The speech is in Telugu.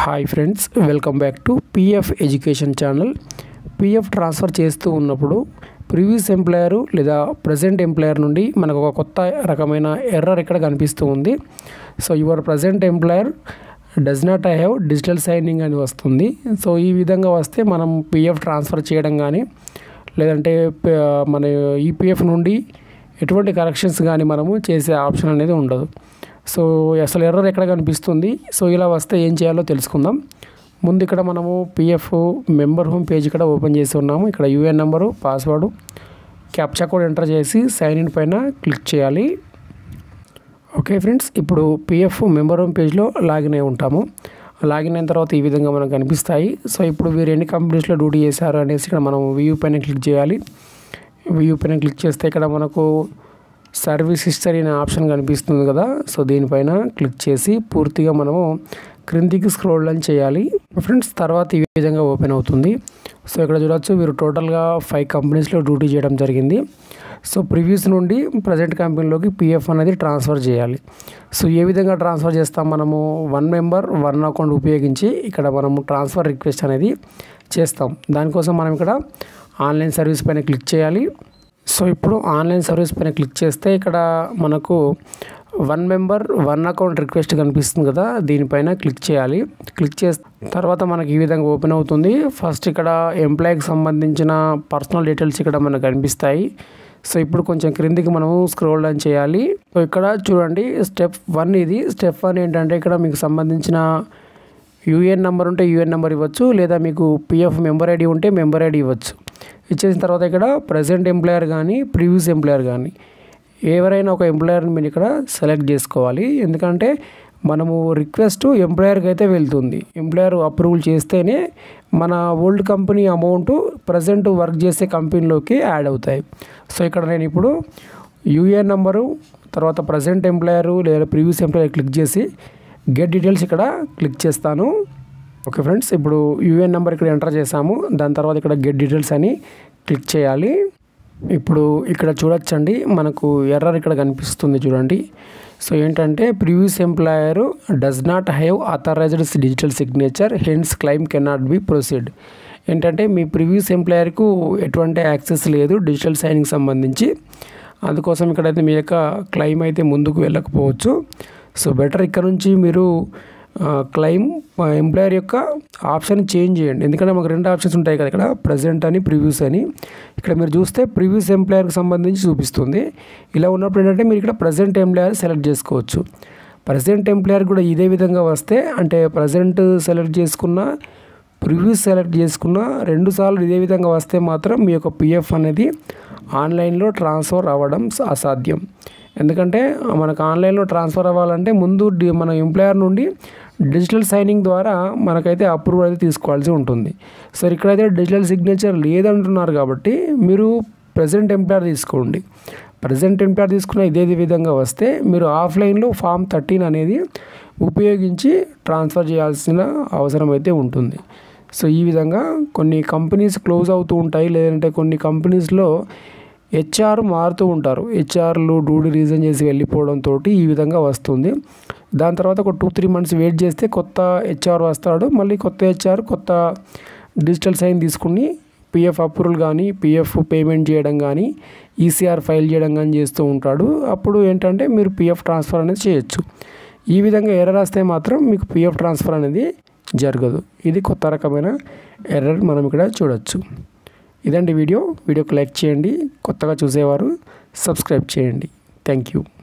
hi friends welcome back to PF education channel PF transfer చేస్తూ ఉన్నప్పుడు ప్రీవియస్ ఎంప్లాయర్ లేదా ప్రజెంట్ ఎంప్లాయర్ నుండి మనకు ఒక కొత్త రకమైన ఎర్రర్ ఇక్కడ కనిపిస్తూ ఉంది so your present employer does not have digital signing అని వస్తుంది సో ఈ విధంగా వస్తే మనం పిఎఫ్ ట్రాన్స్ఫర్ చేయడం కానీ లేదంటే ప- మన ఈపీఎఫ్ నుండి ఎటువంటి కరెక్షన్స్ కానీ మనము చేసే ఆప్షన్ అనేది ఉండదు సో అసలు ఎర్రర్ ఎక్కడ కనిపిస్తుంది సో ఇలా వస్తే ఏం చేయాలో తెలుసుకుందాం ముందు ఇక్కడ మనము పిఎఫ్ మెంబర్ హోమ్ పేజ్ ఇక్కడ ఓపెన్ చేసి ఉన్నాము ఇక్కడ UAN number password captcha code enter చేసి సైన్ ఇన్ పైన క్లిక్ చేయాలి ఓకే ఫ్రెండ్స్ ఇప్పుడు పిఎఫ్ మెంబర్ హోమ్ పేజ్లో లాగిన్ అయి ఉంటాము లాగిన్ అయిన తర్వాత ఈ విధంగా మనకు కనిపిస్తాయి సో ఇప్పుడు వీరు ఎన్ని కంపెనీస్లో డ్యూటీ చేశారు అనేసి ఇక్కడ మనం వ్యూ పైన క్లిక్ చేయాలి వ్యూ పైన క్లిక్ చేస్తే ఇక్కడ మనకు సర్వీస్ హిస్టరీ అనే ఆప్షన్ కనిపిస్తుంది కదా సో దీనిపైన క్లిక్ చేసి పూర్తిగా మనము క్రిందికి స్క్రోల్ అని చేయాలి ఫ్రెండ్స్ తర్వాత ఈ విధంగా ఓపెన్ అవుతుంది సో ఇక్కడ చూడొచ్చు వీరు టోటల్గా ఫైవ్ కంపెనీస్లో డ్యూటీ చేయడం జరిగింది సో ప్రివ్యూస్ నుండి ప్రజెంట్ కంపెనీలోకి పిఎఫ్ అనేది ట్రాన్స్ఫర్ చేయాలి సో ఏ విధంగా ట్రాన్స్ఫర్ చేస్తాం మనము వన్ మెంబర్ వన్ అకౌంట్ ఉపయోగించి ఇక్కడ మనము ట్రాన్స్ఫర్ రిక్వెస్ట్ అనేది చేస్తాం దానికోసం మనం ఇక్కడ ఆన్లైన్ సర్వీస్ పైన క్లిక్ చేయాలి సో ఇప్పుడు ఆన్లైన్ సర్వీస్ పైన క్లిక్ చేస్తే ఇక్కడ మనకు one member one account request కనిపిస్తుంది కదా దీనిపైన క్లిక్ చేయాలి క్లిక్ చేసిన తర్వాత మనకి ఈ విధంగా ఓపెన్ అవుతుంది ఫస్ట్ ఇక్కడ ఎంప్లాయీకి సంబంధించిన పర్సనల్ డీటెయిల్స్ ఇక్కడ మనకు కనిపిస్తాయి సో ఇప్పుడు కొంచెం క్రిందికి మనము స్క్రోల్ డౌన్ చేయాలి సో ఇక్కడ చూడండి స్టెప్ వన్ ఇది స్టెప్ వన్ ఏంటంటే ఇక్కడ మీకు సంబంధించిన యూఏఎన్ నెంబర్ ఉంటే యూఏఎన్ నెంబర్ ఇవ్వచ్చు లేదా మీకు పిఎఫ్ మెంబర్ ఐడి ఉంటే మెంబర్ ఐడి ఇవ్వచ్చు ఇచ్చేసిన తర్వాత ఇక్కడ ప్రజెంట్ ఎంప్లాయర్ కానీ ప్రీవియస్ ఎంప్లాయర్ కానీ ఎవరైనా ఒక ఎంప్లాయర్ని మీరు ఇక్కడ సెలెక్ట్ చేసుకోవాలి ఎందుకంటే మనము రిక్వెస్ట్ ఎంప్లాయర్కి అయితే వెళ్తుంది ఎంప్లాయర్ అప్రూవల్ చేస్తేనే మన old company amount present work చేసే కంపెనీలోకి యాడ్ అవుతాయి సో ఇక్కడ నేను ఇప్పుడు యూఏఎన్ నెంబరు తర్వాత ప్రజెంట్ ఎంప్లాయరు లేదా ప్రీవియస్ ఎంప్లాయర్ క్లిక్ చేసి గెట్ డీటెయిల్స్ ఇక్కడ క్లిక్ చేస్తాను ఓకే ఫ్రెండ్స్ ఇప్పుడు యూఏఎన్ నెంబర్ ఇక్కడ ఎంటర్ చేసాము దాని తర్వాత ఇక్కడ గెట్ డీటెయిల్స్ అని క్లిక్ చేయాలి ఇప్పుడు ఇక్కడ చూడొచ్చండి మనకు ఎర్రర్ ఇక్కడ కనిపిస్తుంది చూడండి సో ఏంటంటే previous employer does not have authorised digital signature hence claim cannot be proceed ఏంటంటే మీ ప్రీవియస్ ఎంప్లాయర్కు ఎటువంటి యాక్సెస్ లేదు డిజిటల్ సైనింగ్ సంబంధించి అందుకోసం ఇక్కడైతే మీ యొక్క క్లెయిమ్ అయితే ముందుకు వెళ్ళకపోవచ్చు సో బెటర్ ఇక్కడ నుంచి మీరు క్లెయిమ్ ఎంప్లాయర్ యొక్క ఆప్షన్ చేంజ్ చేయండి ఎందుకంటే మాకు రెండు ఆప్షన్స్ ఉంటాయి కదా ఇక్కడ ప్రజెంట్ అని ప్రివ్యూస్ అని ఇక్కడ మీరు చూస్తే ప్రివ్యూస్ ఎంప్లాయర్కి సంబంధించి చూపిస్తుంది ఇలా ఉన్నప్పుడు ఏంటంటే మీరు ఇక్కడ ప్రజెంట్ ఎంప్లాయర్ సెలెక్ట్ చేసుకోవచ్చు ప్రజెంట్ ఎంప్లాయర్ కూడా ఇదే విధంగా వస్తే అంటే ప్రజెంట్ సెలెక్ట్ చేసుకున్న ప్రివ్యూస్ సెలెక్ట్ చేసుకున్న రెండు సార్లు ఇదే విధంగా వస్తే మాత్రం మీ యొక్క పిఎఫ్ అనేది ఆన్లైన్లో ట్రాన్స్ఫర్ అవ్వడం అసాధ్యం ఎందుకంటే మనకు ఆన్లైన్లో ట్రాన్స్ఫర్ అవ్వాలంటే ముందు డి- మన ఎంప్లాయర్ నుండి డిజిటల్ సైనింగ్ ద్వారా మనకైతే అప్రూవల్ అయితే తీసుకోవాల్సి ఉంటుంది సో ఇక్కడైతే డిజిటల్ సిగ్నేచర్ లేదంటున్నారు కాబట్టి మీరు ప్రజెంట్ ఎంప్లాయర్ తీసుకోండి ప్రజెంట్ ఎంప్లాయర్ తీసుకున్న ఇదే విధంగా వస్తే మీరు ఆఫ్లైన్లో ఫామ్ థర్టీన్ అనేది ఉపయోగించి ట్రాన్స్ఫర్ చేయాల్సిన అవసరం అయితే ఉంటుంది సో ఈ విధంగా కొన్ని కంపెనీస్ క్లోజ్ అవుతూ ఉంటాయి లేదంటే కొన్ని కంపెనీస్లో హెచ్ఆర్ మారుతూ ఉంటారు హెచ్ఆర్లు డ్యూటీ రీజన్ చేసి వెళ్ళిపోవడంతో ఈ విధంగా వస్తుంది దాని తర్వాత ఒక టూ త్రీ మంత్స్ వెయిట్ చేస్తే కొత్త హెచ్ఆర్ వస్తాడు మళ్ళీ కొత్త హెచ్ఆర్ కొత్త డిజిటల్ సైన్ తీసుకుని పిఎఫ్ అప్రూవల్ కానీ పిఎఫ్ పేమెంట్ చేయడం కానీ ఈసీఆర్ ఫైల్ చేయడం కానీ చేస్తూ ఉంటాడు అప్పుడు ఏంటంటే మీరు పిఎఫ్ ట్రాన్స్ఫర్ అనేది చేయొచ్చు ఈ విధంగా ఎర్రర్ వస్తే మాత్రం మీకు పిఎఫ్ ట్రాన్స్ఫర్ అనేది జరగదు ఇది కొత్త రకమైన ఎర్రర్ మనం ఇక్కడ చూడొచ్చు ఇదండి వీడియో వీడియోకి లైక్ చేయండి కొత్తగా చూసేవారు సబ్స్క్రైబ్ చేయండి థ్యాంక్ యూ